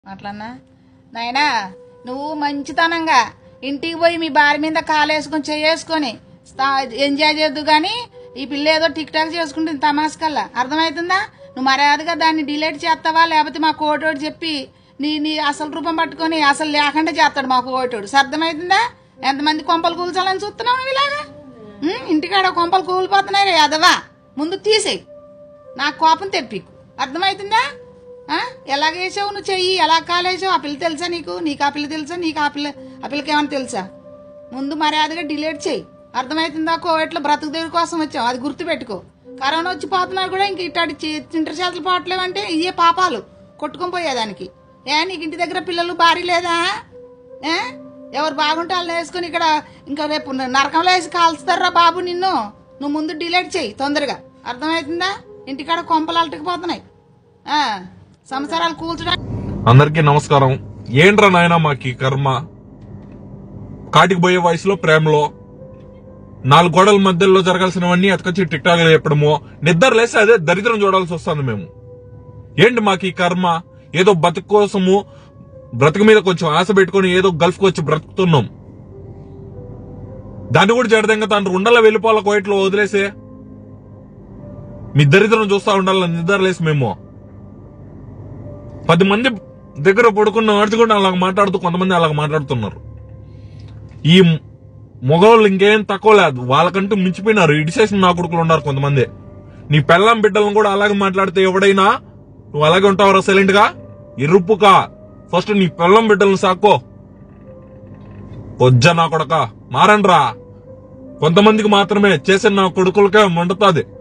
అట్లన్నా నాయనా నువ్వు మంచితనంగా ఇంటికి పోయి మీ భార్య మీద కాలేసుకొని చేసుకొని ఎంజాయ్ చేద్దు కానీ ఈ పిల్ల ఏదో టిక్ టాక్ చేసుకుంటుంది తమాస్ కల్లా అర్థమవుతుందా నువ్వు మర్యాదగా దాన్ని డిలీట్ చేస్తావా లేకపోతే మా కోటోడు చెప్పి నీ నీ అసలు రూపం పట్టుకొని అసలు లేకుండా చేస్తాడు మా కోటోడు అర్థమవుతుందా ఎంతమంది కొంపలు కూల్చాలని చూస్తున్నావు నువ్వు ఇలాగా ఉం? ఇంటికాడ కొంపలు కూలిపోతున్నాయి రే అదవా ముందు తీసేయి నాకు కోపం తెప్పికు అర్థమవుతుందా ఆ? ఎలాగేసావు నువ్వు చెయ్యి ఎలా కాలేసావు ఆ పిల్ల తెలుసా నీకు నీకు ఆ పిల్ల తెలుసా నీకు ఆ పిల్ల ఆ పిల్లకి ఏమైనా తెలుసా ముందు మర్యాదగా డిలీట్ చేయి అర్థమవుతుందా కోవిడ్లో బ్రతుకు దేవుడి కోసం వచ్చావు అది గుర్తుపెట్టుకో కరోనా వచ్చి పోతున్నా కూడా ఇంక ఇట్లాంటి చి- చింటర్ చేతలు పోవట్లేవంటే ఇవే పాపాలు కొట్టుకొని పోయేదానికి ఏ నీకు ఇంటి దగ్గర పిల్లలు భారీ లేదా ఏ ఎవరు బాగుంటే వాళ్ళని వేసుకొని ఇక్కడ ఇంకా రేపు నరకంలో వేసి కాల్స్తారా బాబు నిన్ను నువ్వు ముందు డిలీట్ చేయి తొందరగా అర్థమవుతుందా ఇంటికాడ కొంపలు అలటకపోతున్నాయి ఆ, సంసారాలు కూల్చడానికి అందరికీ నమస్కారం ఏంట్రా నాయనా మాకు ఈ కర్మ కాటికి పోయే వయసులో ప్రేమలో నాలుగు గోడల మధ్యలో జరగాల్సినవన్నీ ఎతకొచ్చి టిక్ టాక్ చెప్పడము నిద్ర లేస్తే అదే దరిద్రం చూడాల్సి వస్తుంది మేము ఏంటి మాకు ఈ కర్మ ఏదో బతుకు కోసము బ్రతుకు మీద కొంచెం ఆశ పెట్టుకొని ఏదో గల్ఫ్కి వచ్చి బ్రతుకుతున్నాం దాన్ని కూడా జడదంగా తాను ఉండలా వెళ్ళిపోవాల కోయిట్లో వదిలేసే మీ దరిద్రం చూస్తా ఉండాలని నిద్ర లేసి మేము పది మంది దగ్గర పడుకున్న వాడితో కూడా అలాగ మాట్లాడుతూ కొంతమంది అలాగ మాట్లాడుతున్నారు ఈ మగవాళ్ళు ఇంకేం తక్కువ లేదు వాళ్ళకంటూ మించిపోయినారు ఇడిసేసిన నా కొడుకులు ఉన్నారు కొంతమంది నీ పెళ్ళం బిడ్డలను కూడా అలాగే మాట్లాడితే ఎవడైనా నువ్వు అలాగే ఉంటావురా సైలెంట్ గా ఎరుపుకా ఫస్ట్ నీ పెళ్ళం బిడ్డలను సాక్కో వజ్జ నా కొడక మారండ్రా కొంతమందికి మాత్రమే చేసిన నా కొడుకులకే మండుతాది